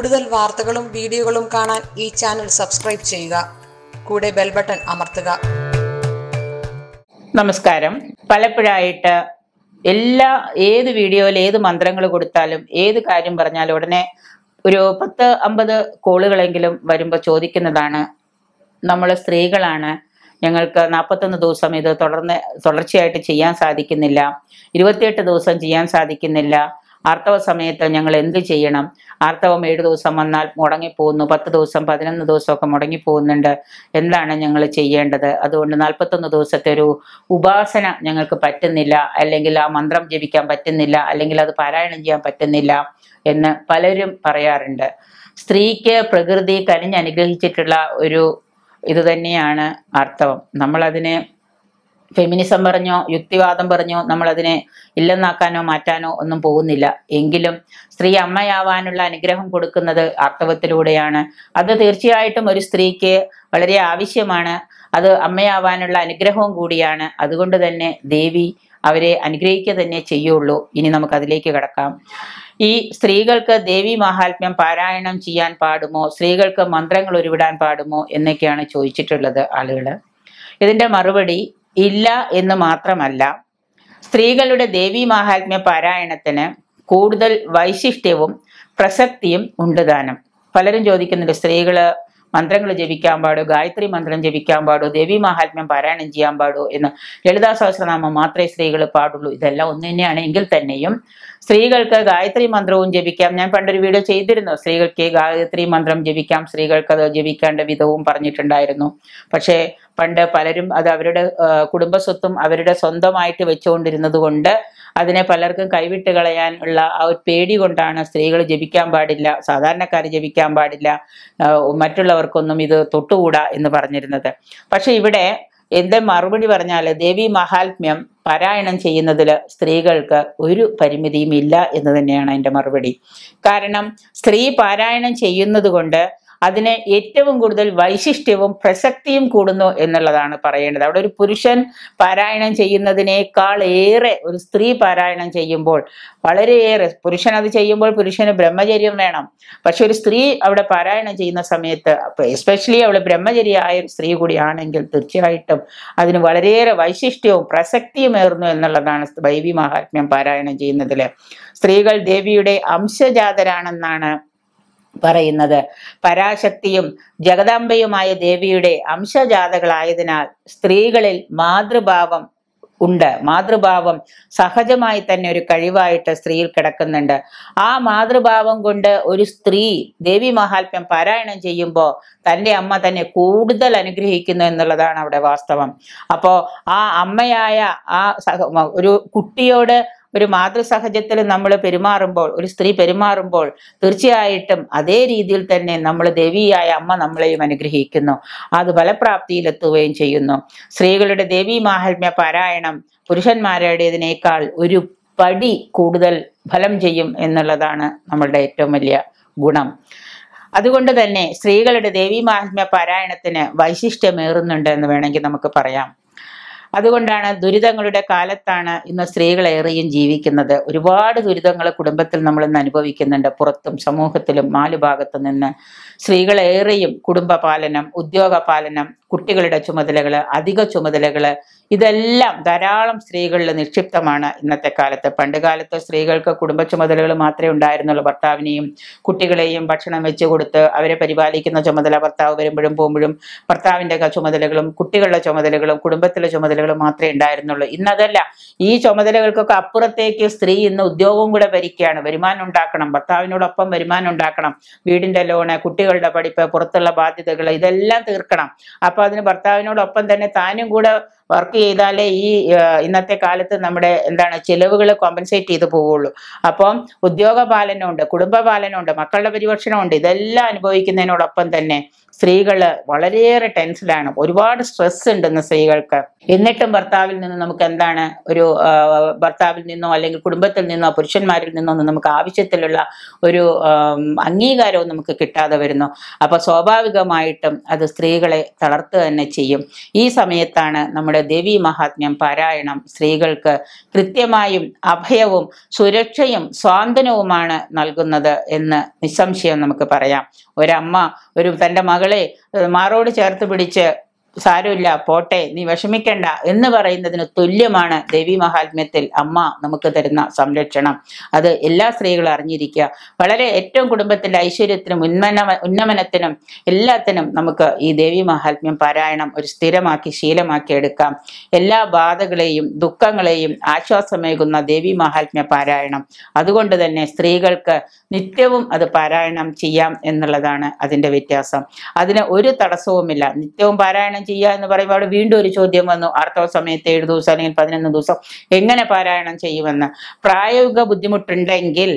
കൂടുതൽ വാർത്തകളും വീഡിയോകളും കാണാൻ ഈ ചാനൽ സബ്സ്ക്രൈബ് ചെയ്യുക കൂടെ ബെൽ ബട്ടൺ അമർത്തുക നമസ്കാരം പലപ്പോഴായിട്ട് എല്ലാ ഏത് വീഡിയോയിൽ ഏത് മന്ത്രങ്ങൾ കൊടുത്താലും ഏത് കാര്യം പറഞ്ഞാലും ഉടനെ ഒരു പത്ത് അമ്പത് കോളുകളെങ്കിലും വരുമ്പോൾ ചോദിക്കുന്നതാണ് നമ്മൾ സ്ത്രീകളാണ് ഞങ്ങൾക്ക് നാൽപ്പത്തൊന്ന് ദിവസം ഇത് തുടർന്ന് തുടർച്ചയായിട്ട് ചെയ്യാൻ സാധിക്കുന്നില്ല ഇരുപത്തിയെട്ട് ദിവസം ചെയ്യാൻ സാധിക്കുന്നില്ല ആർത്തവ സമയത്ത് ഞങ്ങൾ എന്ത് ചെയ്യണം ആർത്തവം ഏഴ് ദിവസം വന്നാൽ മുടങ്ങിപ്പോകുന്നു പത്ത് ദിവസം പതിനൊന്ന് ദിവസമൊക്കെ മുടങ്ങിപ്പോകുന്നുണ്ട് എന്താണ് ഞങ്ങൾ ചെയ്യേണ്ടത് അതുകൊണ്ട് നാൽപ്പത്തൊന്ന് ദിവസത്തെ ഒരു ഉപാസന ഞങ്ങൾക്ക് പറ്റുന്നില്ല അല്ലെങ്കിൽ ആ മന്ത്രം ജപിക്കാൻ പറ്റുന്നില്ല അല്ലെങ്കിൽ അത് പാരായണം ചെയ്യാൻ പറ്റുന്നില്ല എന്ന് പലരും പറയാറുണ്ട് സ്ത്രീക്ക് പ്രകൃതി കനിഞ്ഞ് അനുഗ്രഹിച്ചിട്ടുള്ള ഒരു ഇത് തന്നെയാണ് ആർത്തവം നമ്മളതിനെ ഫെമിനിസം പറഞ്ഞോ യുക്തിവാദം പറഞ്ഞോ നമ്മളതിനെ ഇല്ലെന്നാക്കാനോ മാറ്റാനോ ഒന്നും പോകുന്നില്ല എങ്കിലും സ്ത്രീ അമ്മയാവാനുള്ള അനുഗ്രഹം കൊടുക്കുന്നത് ആർത്തവത്തിലൂടെയാണ് അത് തീർച്ചയായിട്ടും ഒരു സ്ത്രീക്ക് വളരെ ആവശ്യമാണ് അത് അമ്മയാവാനുള്ള അനുഗ്രഹവും കൂടിയാണ് അതുകൊണ്ട് തന്നെ ദേവി അവരെ അനുഗ്രഹിക്കുക തന്നെ ചെയ്യുള്ളൂ ഇനി നമുക്ക് അതിലേക്ക് കടക്കാം ഈ സ്ത്രീകൾക്ക് ദേവി മഹാത്മ്യം പാരായണം ചെയ്യാൻ പാടുമോ സ്ത്രീകൾക്ക് മന്ത്രങ്ങൾ ഉരുവിടാൻ പാടുമോ എന്നൊക്കെയാണ് ചോദിച്ചിട്ടുള്ളത് ആളുകൾ ഇതിന്റെ മറുപടി ഇല്ല എന്ന് മാത്രമല്ല സ്ത്രീകളുടെ ദേവി മഹാത്മ്യ പാരായണത്തിന് കൂടുതൽ വൈശിഷ്ട്യവും പ്രസക്തിയും ഉണ്ട് താനും പലരും ചോദിക്കുന്നുണ്ട് സ്ത്രീകള് മന്ത്രങ്ങൾ ജപിക്കാൻ പാടോ ഗായത്രി മന്ത്രം ജപിക്കാൻ പാടോ ദേവി മഹാത്മ്യം പാരായണം ചെയ്യാൻ പാടോ എന്ന് ലളിതാ സഹസ്രനാമം മാത്രമേ സ്ത്രീകൾ പാടുള്ളൂ ഇതെല്ലാം ഒന്ന് തന്നെയാണ് എങ്കിൽ തന്നെയും സ്ത്രീകൾക്ക് ഗായത്രി മന്ത്രവും ജപിക്കാം ഞാൻ പണ്ടൊരു വീഡിയോ ചെയ്തിരുന്നു സ്ത്രീകൾക്ക് ഗായത്രി മന്ത്രം ജപിക്കാം സ്ത്രീകൾക്ക് അത് ജപിക്കേണ്ട വിധവും പറഞ്ഞിട്ടുണ്ടായിരുന്നു പക്ഷേ പണ്ട് പലരും അത് അവരുടെ ആ, കുടുംബസ്വത്തും അവരുടെ സ്വന്തമായിട്ട് വെച്ചുകൊണ്ടിരുന്നത് കൊണ്ട് അതിനെ പലർക്കും കൈവിട്ട് കളയാൻ ഉള്ള ആ ഒരു പേടി കൊണ്ടാണ് സ്ത്രീകൾ ജപിക്കാൻ പാടില്ല സാധാരണക്കാർ ജപിക്കാൻ പാടില്ല ആ, മറ്റുള്ളവർക്കൊന്നും ഇത് തൊട്ടുകൂടാ എന്ന് പറഞ്ഞിരുന്നത് പക്ഷെ ഇവിടെ എന്റെ മറുപടി പറഞ്ഞാൽ ദേവി മഹാത്മ്യം പാരായണം ചെയ്യുന്നതിൽ സ്ത്രീകൾക്ക് ഒരു പരിമിതിയും ഇല്ല എന്ന് തന്നെയാണ് എൻ്റെ മറുപടി കാരണം സ്ത്രീ പാരായണം ചെയ്യുന്നത് കൊണ്ട് അതിന് ഏറ്റവും കൂടുതൽ വൈശിഷ്ട്യവും പ്രസക്തിയും കൂടുന്നു എന്നുള്ളതാണ് പറയേണ്ടത് അവിടെ ഒരു പുരുഷൻ പാരായണം ചെയ്യുന്നതിനേക്കാൾ ഏറെ ഒരു സ്ത്രീ പാരായണം ചെയ്യുമ്പോൾ വളരെയേറെ പുരുഷൻ അത് ചെയ്യുമ്പോൾ പുരുഷന് ബ്രഹ്മചര്യം വേണം പക്ഷെ ഒരു സ്ത്രീ അവിടെ പാരായണം ചെയ്യുന്ന സമയത്ത് എസ്പെഷ്യലി അവൾ ബ്രഹ്മചര്യായ ഒരു സ്ത്രീ കൂടിയാണെങ്കിൽ തീർച്ചയായിട്ടും അതിന് വളരെയേറെ വൈശിഷ്ട്യവും പ്രസക്തിയുമേറുന്നു എന്നുള്ളതാണ് ദൈവി മഹാത്മ്യം പാരായണം ചെയ്യുന്നതിൽ സ്ത്രീകൾ ദേവിയുടെ അംശജാതരാണെന്നാണ് പറയുന്നത് പരാശക്തിയും ജഗദാംബയുമായ ദേവിയുടെ അംശജാതകളായതിനാൽ സ്ത്രീകളിൽ മാതൃഭാവം ഉണ്ട് മാതൃഭാവം സഹജമായി തന്നെ ഒരു കഴിവായിട്ട് സ്ത്രീയിൽ കിടക്കുന്നുണ്ട് ആ മാതൃഭാവം കൊണ്ട് ഒരു സ്ത്രീ ദേവി മഹാത്മ്യം പാരായണം ചെയ്യുമ്പോൾ തൻ്റെ അമ്മ തന്നെ കൂടുതൽ അനുഗ്രഹിക്കുന്നു എന്നുള്ളതാണ് അവിടെ വാസ്തവം അപ്പോൾ ആ അമ്മയായ ആ സഹ ഒരു കുട്ടിയോട് ഒരു മാതൃസഹജത്തിൽ നമ്മൾ പെരുമാറുമ്പോൾ ഒരു സ്ത്രീ പെരുമാറുമ്പോൾ തീർച്ചയായിട്ടും അതേ രീതിയിൽ തന്നെ നമ്മൾ ദേവിയായ അമ്മ നമ്മളെയും അനുഗ്രഹിക്കുന്നു അത് ഫലപ്രാപ്തിയിലെത്തുകയും ചെയ്യുന്നു സ്ത്രീകളുടെ ദേവി മാഹാത്മ്യ പാരായണം പുരുഷന്മാരുടേതിനേക്കാൾ ഒരു പടി കൂടുതൽ ഫലം ചെയ്യും എന്നുള്ളതാണ് നമ്മളുടെ ഏറ്റവും വലിയ ഗുണം അതുകൊണ്ട് തന്നെ സ്ത്രീകളുടെ ദേവി മാഹാത്മ്യ പാരായണത്തിന് വൈശിഷ്ട്യമേറുന്നുണ്ട് എന്ന് വേണമെങ്കിൽ നമുക്ക് പറയാം അതുകൊണ്ടാണ് ദുരിതങ്ങളുടെ കാലത്താണ് ഇന്ന് സ്ത്രീകളേറെയും ജീവിക്കുന്നത് ഒരുപാട് ദുരിതങ്ങൾ കുടുംബത്തിൽ നമ്മൾ ഇന്ന് അനുഭവിക്കുന്നുണ്ട് പുറത്തും സമൂഹത്തിലും നാലു ഭാഗത്തു നിന്ന് സ്ത്രീകളേറെയും കുടുംബ പാലനം ഉദ്യോഗ പാലനം കുട്ടികളുടെ ചുമതലകൾ അധിക ചുമതലകൾ ഇതെല്ലാം ധാരാളം സ്ത്രീകളിൽ നിക്ഷിപ്തമാണ് ഇന്നത്തെ കാലത്ത് പണ്ട് കാലത്ത് സ്ത്രീകൾക്ക് കുടുംബ ചുമതലകൾ മാത്രമേ ഉണ്ടായിരുന്നുള്ളൂ ഭർത്താവിനെയും കുട്ടികളെയും ഭക്ഷണം വെച്ച് കൊടുത്ത് അവരെ പരിപാലിക്കുന്ന ചുമതല ഭർത്താവ് വരുമ്പോഴും പോകുമ്പോഴും ഭർത്താവിൻ്റെ ചുമതലകളും കുട്ടികളുടെ ചുമതലകളും കുടുംബത്തിലെ ചുമതലകളും മാത്രമേ ഉണ്ടായിരുന്നുള്ളൂ ഇന്നതല്ല ഈ ചുമതലകൾക്കൊക്കെ അപ്പുറത്തേക്ക് സ്ത്രീ ഇന്ന് ഉദ്യോഗവും കൂടെ ഭരിക്കുകയാണ് വരുമാനം ഉണ്ടാക്കണം ഭർത്താവിനോടൊപ്പം വരുമാനം ഉണ്ടാക്കണം വീടിന്റെ ലോണ് കുട്ടികളുടെ പഠിപ്പ് പുറത്തുള്ള ബാധ്യതകൾ ഇതെല്ലാം തീർക്കണം അപ്പൊ അതിന് ഭർത്താവിനോടൊപ്പം തന്നെ താനും കൂടെ വർക്ക് ചെയ്താലേ ഈ ആ, ഇന്നത്തെ കാലത്ത് നമ്മുടെ എന്താണ് ചിലവുകൾ കോമ്പൻസേറ്റ് ചെയ്ത് പോവുള്ളൂ അപ്പം ഉദ്യോഗ പാലനമുണ്ട് കുടുംബ പാലനമുണ്ട് മക്കളുടെ പരിപോഷണമുണ്ട് ഇതെല്ലാം അനുഭവിക്കുന്നതിനോടൊപ്പം തന്നെ സ്ത്രീകൾ വളരെയേറെ ടെൻഷനാണ് ഒരുപാട് സ്ട്രെസ് ഉണ്ട് ഇന്ന് സ്ത്രീകൾക്ക് എന്നിട്ടും ഭർത്താവിൽ നിന്ന് നമുക്ക് എന്താണ് ഒരു ആ, ഭർത്താവിൽ നിന്നോ അല്ലെങ്കിൽ കുടുംബത്തിൽ നിന്നോ പുരുഷന്മാരിൽ നിന്നോ ഒന്നും നമുക്ക് ആവശ്യത്തിലുള്ള ഒരു ആം, അംഗീകാരവും നമുക്ക് കിട്ടാതെ വരുന്നു അപ്പൊ സ്വാഭാവികമായിട്ടും അത് സ്ത്രീകളെ തളർത്തുക തന്നെ ചെയ്യും ഈ സമയത്താണ് നമ്മുടെ ദേവീ മഹാത്മ്യം പാരായണം സ്ത്രീകൾക്ക് കൃത്യമായും അഭയവും സുരക്ഷയും സ്വാന്തനവുമാണ് നൽകുന്നത് എന്ന് നിസ്സംശയം നമുക്ക് പറയാം ഒരമ്മ ഒരു തൻ്റെ മകളെ ഏഹ്, മാറോട് ചേർത്ത് പിടിച്ച് സാരമില്ല പോട്ടെ നീ വിഷമിക്കണ്ട എന്ന് പറയുന്നതിന് തുല്യമാണ് ദേവി മഹാത്മ്യത്തിൽ അമ്മ നമുക്ക് തരുന്ന സംരക്ഷണം അത് എല്ലാ സ്ത്രീകളും അറിഞ്ഞിരിക്കുക വളരെ ഏറ്റവും കുടുംബത്തിന്റെ ഐശ്വര്യത്തിനും ഉന്മന ഉന്നമനത്തിനും എല്ലാത്തിനും നമുക്ക് ഈ ദേവി മഹാത്മ്യം പാരായണം ഒരു സ്ഥിരമാക്കി ശീലമാക്കി എടുക്കാം എല്ലാ ബാധകളെയും ദുഃഖങ്ങളെയും ആശ്വാസമേകുന്ന ദേവി മഹാത്മ്യ പാരായണം അതുകൊണ്ട് തന്നെ സ്ത്രീകൾക്ക് നിത്യവും അത് പാരായണം ചെയ്യാം എന്നുള്ളതാണ് അതിന്റെ വ്യത്യാസം അതിന് ഒരു തടസ്സവുമില്ല നിത്യവും പാരായണം ചെയ്യുക എന്ന് പറയുമ്പോൾ അവിടെ വീണ്ടും ഒരു ചോദ്യം വന്നു ആർത്തവ സമയത്ത് ഏഴ് ദിവസം അല്ലെങ്കിൽ പതിനൊന്ന് ദിവസം എങ്ങനെ പാരായണം ചെയ്യുമെന്ന് പ്രായോഗിക ബുദ്ധിമുട്ടുണ്ടെങ്കിൽ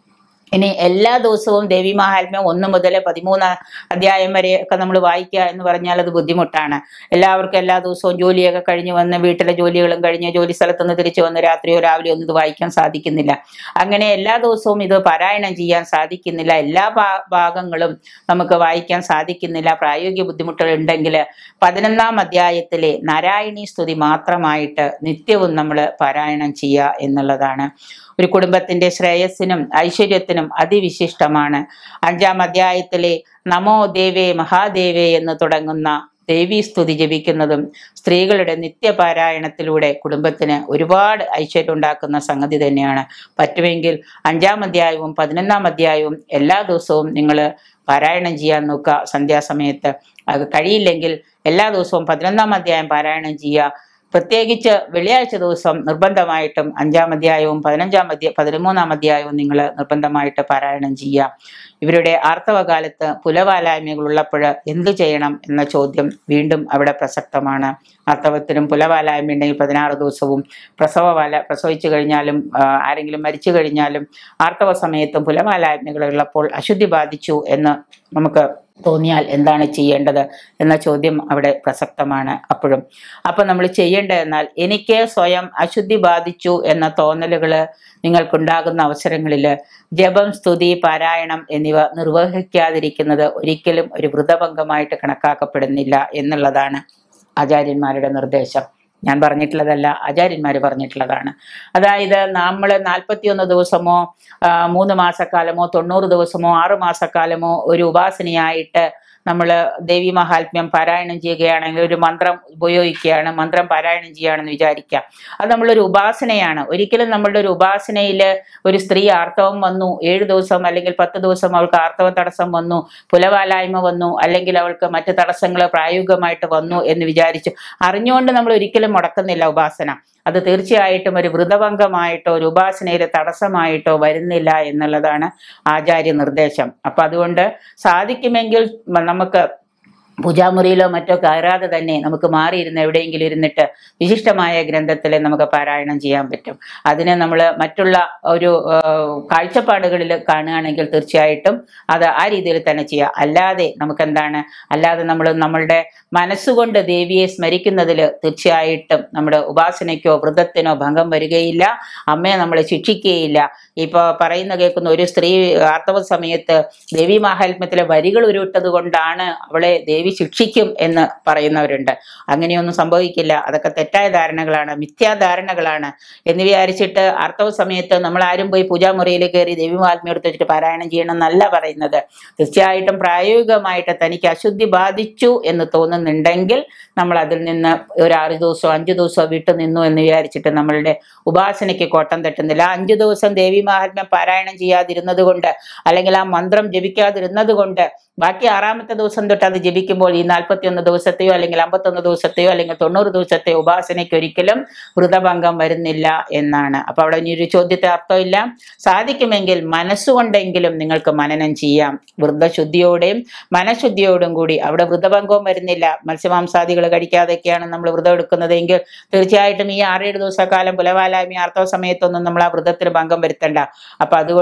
ഇനി എല്ലാ ദിവസവും ദേവി മഹാത്മ്യം ഒന്ന് മുതൽ പതിമൂന്ന് അധ്യായം വരെ ഒക്കെ നമ്മൾ വായിക്കുക എന്ന് പറഞ്ഞാൽ അത് ബുദ്ധിമുട്ടാണ് എല്ലാവർക്കും എല്ലാ ദിവസവും ജോലിയൊക്കെ കഴിഞ്ഞ് വന്ന് വീട്ടിലെ ജോലികളും കഴിഞ്ഞ് ജോലി സ്ഥലത്ത് നിന്ന് തിരിച്ചു വന്ന് രാത്രിയോ രാവിലെയോ ഒന്നും ഇത് വായിക്കാൻ സാധിക്കുന്നില്ല അങ്ങനെ എല്ലാ ദിവസവും ഇത് പാരായണം ചെയ്യാൻ സാധിക്കുന്നില്ല എല്ലാ ഭാ- ഭാഗങ്ങളും നമുക്ക് വായിക്കാൻ സാധിക്കുന്നില്ല പ്രായോഗിക ബുദ്ധിമുട്ടുകൾ ഉണ്ടെങ്കിൽ പതിനൊന്നാം അധ്യായത്തിലെ നാരായണീ സ്തുതി മാത്രമായിട്ട് നിത്യവും നമ്മൾ പാരായണം ചെയ്യുക എന്നുള്ളതാണ് ഒരു കുടുംബത്തിന്റെ ശ്രേയസ്സിനും ഐശ്വര്യത്തിനും അതിവിശിഷ്ടമാണ് അഞ്ചാം അധ്യായത്തിലെ നമോ ദേവേ മഹാദേവേ എന്ന് തുടങ്ങുന്ന ദേവീ സ്തുതി ജപിക്കുന്നതും സ്ത്രീകളുടെ നിത്യപാരായണത്തിലൂടെ കുടുംബത്തിന് ഒരുപാട് ഐശ്വര്യം ഉണ്ടാക്കുന്ന സംഗതി തന്നെയാണ് പറ്റുമെങ്കിൽ അഞ്ചാം അധ്യായവും പതിനൊന്നാം അധ്യായവും എല്ലാ ദിവസവും നിങ്ങൾ പാരായണം ചെയ്യാൻ നോക്കുക സന്ധ്യാസമയത്ത് അത് കഴിയില്ലെങ്കിൽ എല്ലാ ദിവസവും പതിനൊന്നാം അധ്യായം പാരായണം ചെയ്യുക പ്രത്യേകിച്ച് വെള്ളിയാഴ്ച ദിവസം നിർബന്ധമായിട്ടും അഞ്ചാം അധ്യായവും പതിനഞ്ചാം അധ്യായ പതിമൂന്നാം അധ്യായവും നിങ്ങൾ നിർബന്ധമായിട്ട് പാരായണം ചെയ്യുക ഇവരുടെ ആർത്തവകാലത്ത് പുലവാലായ്മകൾ ഉള്ളപ്പോൾ എന്തു ചെയ്യണം എന്ന ചോദ്യം വീണ്ടും അവിടെ പ്രസക്തമാണ് ആർത്തവത്തിനും പുലവാലായ്മ ഉണ്ടെങ്കിൽ പതിനാറ് ദിവസവും പ്രസവവാല പ്രസവിച്ചു കഴിഞ്ഞാലും ആ, ആരെങ്കിലും മരിച്ചു കഴിഞ്ഞാലും ആർത്തവ സമയത്തും പുലവാലായ്മകൾ ഉള്ളപ്പോൾ അശുദ്ധി ബാധിച്ചു എന്ന് നമുക്ക് തോന്നിയാൽ എന്താണ് ചെയ്യേണ്ടത് എന്ന ചോദ്യം അവിടെ പ്രസക്തമാണ് അപ്പോഴും അപ്പൊ നമ്മൾ ചെയ്യേണ്ടത് എന്നാൽ എനിക്ക് സ്വയം അശുദ്ധി ബാധിച്ചു എന്ന തോന്നലുകൾ നിങ്ങൾക്കുണ്ടാകുന്ന അവസരങ്ങളിൽ ജപം സ്തുതി പാരായണം എന്നിവ നിർവഹിക്കാതിരിക്കുന്നത് ഒരിക്കലും ഒരു വ്രതഭംഗമായിട്ട് കണക്കാക്കപ്പെടുന്നില്ല എന്നുള്ളതാണ് ആചാര്യന്മാരുടെ നിർദ്ദേശം ഞാൻ പറഞ്ഞിട്ടുള്ളതല്ല ആചാര്യന്മാർ പറഞ്ഞിട്ടുള്ളതാണ് അതായത് നമ്മൾ നാൽപ്പത്തിയൊന്ന് ദിവസമോ ആ, മൂന്ന് മാസക്കാലമോ തൊണ്ണൂറ് ദിവസമോ ആറു മാസക്കാലമോ ഒരു ഉപാസനയായിട്ട് നമ്മൾ ദേവി മഹാത്മ്യം പാരായണം ചെയ്യുകയാണെങ്കിൽ ഒരു മന്ത്രം ഉപയോഗിക്കുകയാണ് മന്ത്രം പാരായണം ചെയ്യുകയാണെന്ന് വിചാരിക്കാം അത് നമ്മളൊരു ഉപാസനയാണ് ഒരിക്കലും നമ്മളുടെ ഒരു ഉപാസനയിൽ ഒരു സ്ത്രീ ആർത്തവം വന്നു ഏഴ് ദിവസം അല്ലെങ്കിൽ പത്ത് ദിവസം അവൾക്ക് ആർത്തവ തടസ്സം വന്നു പുലവാലായ്മ വന്നു അല്ലെങ്കിൽ അവൾക്ക് മറ്റ് തടസ്സങ്ങൾ പ്രായോഗികമായിട്ട് വന്നു എന്ന് വിചാരിച്ചു അറിഞ്ഞുകൊണ്ട് നമ്മൾ ഒരിക്കലും മുടക്കുന്നില്ല ഉപാസന അത് തീർച്ചയായിട്ടും ഒരു വ്രതഭംഗമായിട്ടോ ഒരു ഉപാസനയിലെ തടസ്സമായിട്ടോ വരുന്നില്ല എന്നുള്ളതാണ് ആചാര്യ നിർദ്ദേശം അപ്പൊ അതുകൊണ്ട് സാധിക്കുമെങ്കിൽ മ- നമുക്ക് പൂജാമുറിയിലോ മറ്റോ കയറാതെ തന്നെ നമുക്ക് മാറിയിരുന്ന് എവിടെയെങ്കിലും ഇരുന്നിട്ട് വിശിഷ്ടമായ ഗ്രന്ഥത്തിൽ നമുക്ക് പാരായണം ചെയ്യാൻ പറ്റും അതിന് നമ്മൾ മറ്റുള്ള ഒരു ആ, കാഴ്ചപ്പാടുകളിൽ കാണുകയാണെങ്കിൽ തീർച്ചയായിട്ടും അത് ആ രീതിയിൽ തന്നെ ചെയ്യാം അല്ലാതെ നമുക്ക് എന്താണ് അല്ലാതെ നമ്മൾ നമ്മളുടെ മനസ്സുകൊണ്ട് ദേവിയെ സ്മരിക്കുന്നതിൽ തീർച്ചയായിട്ടും നമ്മുടെ ഉപാസനയ്ക്കോ വ്രതത്തിനോ ഭംഗം വരികയില്ല അമ്മയെ നമ്മളെ ശിക്ഷിക്കുകയില്ല ഇപ്പോൾ പറയുന്ന കേൾക്കുന്ന ഒരു സ്ത്രീ ആർത്തവ സമയത്ത് ദേവി മാഹാത്മ്യത്തിലെ വരികൾ ഉരുവിട്ടത് കൊണ്ടാണ് അവളെ ദേവി ശിക്ഷിക്കും എന്ന് പറയുന്നവരുണ്ട് അങ്ങനെയൊന്നും സംഭവിക്കില്ല അതൊക്കെ തെറ്റായ ധാരണകളാണ് മിഥ്യാധാരണകളാണ് എന്ന് വിചാരിച്ചിട്ട് ആർത്തവ സമയത്ത് നമ്മൾ ആരും പോയി പൂജാമുറിയിൽ കയറി ദേവി മഹാത്മ്യം എടുത്ത് വെച്ചിട്ട് പാരായണം ചെയ്യണം എന്നല്ല പറയുന്നത് തീർച്ചയായിട്ടും പ്രായോഗികമായിട്ട് തനിക്ക് അശുദ്ധി ബാധിച്ചു എന്ന് തോന്നുന്നുണ്ടെങ്കിൽ നമ്മൾ അതിൽ നിന്ന് ഒരു ആറ് ദിവസമോ അഞ്ചു ദിവസമോ വിട്ടു നിന്നു എന്ന് വിചാരിച്ചിട്ട് നമ്മളുടെ ഉപാസനയ്ക്ക് കോട്ടം തട്ടുന്നില്ല ആ അഞ്ചു ദിവസം ദേവി മഹാത്മ്യം പാരായണം ചെയ്യാതിരുന്നത് കൊണ്ട് അല്ലെങ്കിൽ ആ മന്ത്രം ജപിക്കാതിരുന്നത് കൊണ്ട് ബാക്കി ആറാമത്തെ ദിവസം തൊട്ട് അത് ജപിക്കുമ്പോൾ ഈ നാൽപ്പത്തിയൊന്ന് ദിവസത്തെയോ അല്ലെങ്കിൽ അമ്പത്തൊന്ന് ദിവസത്തെയോ അല്ലെങ്കിൽ തൊണ്ണൂറ് ദിവസത്തെ ഉപാസനയ്ക്ക് ഒരിക്കലും വ്രതഭംഗം വരുന്നില്ല എന്നാണ് അപ്പൊ അവിടെ ഇനി ഒരു ചോദ്യത്തെ അർത്ഥമില്ല സാധിക്കുമെങ്കിൽ മനസ്സുകൊണ്ടെങ്കിലും നിങ്ങൾക്ക് മനനം ചെയ്യാം വ്രതശുദ്ധിയോടെയും മനഃശുദ്ധിയോടും കൂടി അവിടെ വ്രതഭംഗവും വരുന്നില്ല മത്സ്യമാംസാദികൾ കഴിക്കാതെയൊക്കെയാണ് നമ്മൾ വ്രതം എടുക്കുന്നതെങ്കിൽ തീർച്ചയായിട്ടും ഈ ആറേഴ് ദിവസക്കാലം പുലവാലായ്മ ആർത്തവ സമയത്തൊന്നും നമ്മൾ ആ വ്രതത്തിന് ഭംഗം വരുത്തണ്ട അപ്പൊ അതുകൊണ്ട്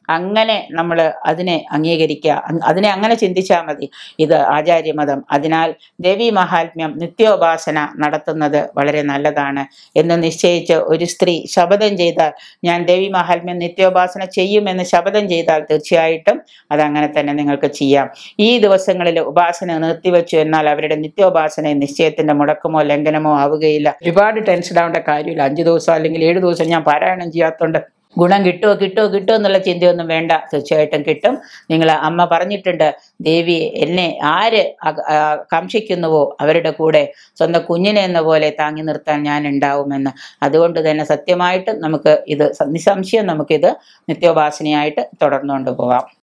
അങ്ങനെ നമ്മൾ അതിനെ അംഗീകരിക്കുക അ- അതിനെ അങ്ങനെ ചിന്തിച്ചാൽ മതി ഇത് ആചാര്യമതം അതിനാൽ ദേവി മഹാത്മ്യം നിത്യോപാസന നടത്തുന്നത് വളരെ നല്ലതാണ് എന്ന് നിശ്ചയിച്ച് ഒരു സ്ത്രീ ശപഥം ചെയ്താൽ ഞാൻ ദേവി മഹാത്മ്യം നിത്യോപാസന ചെയ്യുമെന്ന് ശപഥം ചെയ്താൽ തീർച്ചയായിട്ടും അതങ്ങനെ തന്നെ നിങ്ങൾക്ക് ചെയ്യാം ഈ ദിവസങ്ങളിൽ ഉപാസന നിർത്തിവെച്ചു എന്നാൽ അവരുടെ നിത്യോപാസന നിശ്ചയത്തിന്റെ മുടക്കമോ ലംഘനമോ ആവുകയില്ല ഒരുപാട് ടെൻഷൻ ആവേണ്ട കാര്യമില്ല അഞ്ചു ദിവസം അല്ലെങ്കിൽ ഏഴ് ദിവസം ഞാൻ പാരായണം ചെയ്യാത്തതുകൊണ്ട് ഗുണം കിട്ടുമോ കിട്ടുമോ കിട്ടുമോ എന്നുള്ള ചിന്തയൊന്നും വേണ്ട തീർച്ചയായിട്ടും കിട്ടും നിങ്ങൾ അമ്മ പറഞ്ഞിട്ടുണ്ട് ദേവി എന്നെ ആര് അക- ആ, കാംക്ഷിക്കുന്നുവോ അവരുടെ കൂടെ സ്വന്തം കുഞ്ഞിനെ എന്ന പോലെ താങ്ങി നിർത്താൻ ഞാൻ ഉണ്ടാവുമെന്ന് അതുകൊണ്ട് തന്നെ സത്യമായിട്ട് നമുക്ക് ഇത് നിസ്സംശയം നമുക്കിത് നിത്യോപാസനയായിട്ട് തുടർന്നുകൊണ്ട് പോകാം